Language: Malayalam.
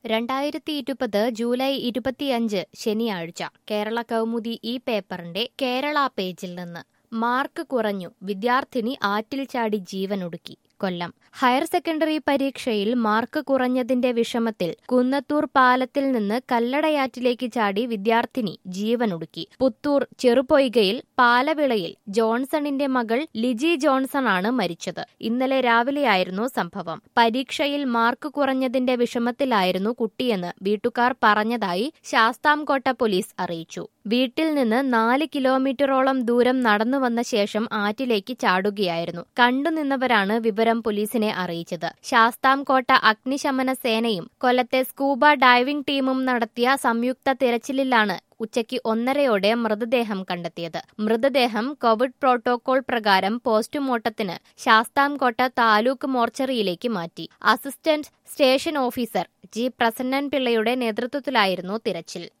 രണ്ടായിരത്തി ഇരുപത് ജൂലൈ ഇരുപത്തിയഞ്ച് ശനിയാഴ്ച കേരള കൗമുദി ഈ പേപ്പറിന്റെ കേരള പേജിൽ നിന്ന് മാർക്ക് കുറഞ്ഞു വിദ്യാർത്ഥിനി ആറ്റിൽ ചാടി ജീവനൊടുക്കി കൊല്ലം ഹയർ സെക്കൻഡറി പരീക്ഷയിൽ മാർക്ക് കുറഞ്ഞതിന്റെ വിഷമത്തിൽ കുന്നത്തൂർ പാലത്തിൽ നിന്ന് കല്ലടയാറ്റിലേക്ക് ചാടി വിദ്യാർത്ഥിനി ജീവനൊടുക്കി പുത്തൂർ ചെറുപൊയ്കയിൽ പാലവിളയിൽ ജോൺസണിന്റെ മകൾ ലിജി ജോൺസൺ ആണ് മരിച്ചത് ഇന്നലെ രാവിലെയായിരുന്നു സംഭവം പരീക്ഷയിൽ മാർക്ക് കുറഞ്ഞതിന്റെ വിഷമത്തിലായിരുന്നു കുട്ടിയെന്ന് വീട്ടുകാർ പറഞ്ഞതായി ശാസ്താംകോട്ട പോലീസ് അറിയിച്ചു വീട്ടിൽ നിന്ന് നാല് കിലോമീറ്ററോളം ദൂരം നടന്നു വന്ന ശേഷം ആറ്റിലേക്ക് ചാടുകയായിരുന്നു കണ്ടുനിന്നവരാണ് വിവരം പോലീസിനെ അറിയിച്ചത് ശാസ്താംകോട്ട അഗ്നിശമന സേനയും കൊല്ലത്തെ സ്കൂബ ഡൈവിംഗ് ടീമും നടത്തിയ സംയുക്ത തിരച്ചിലിലാണ് ഉച്ചയ്ക്ക് ഒന്നരയോടെ മൃതദേഹം കണ്ടെത്തിയത് മൃതദേഹം കോവിഡ് പ്രോട്ടോകോൾ പ്രകാരം പോസ്റ്റ്മോർട്ടത്തിന് ശാസ്താംകോട്ട താലൂക്ക് മോർച്ചറിയിലേക്ക് മാറ്റി assistant station officer G Prasannan പിള്ളയുടെ നേതൃത്വത്തിലായിരുന്നു തിരച്ചിൽ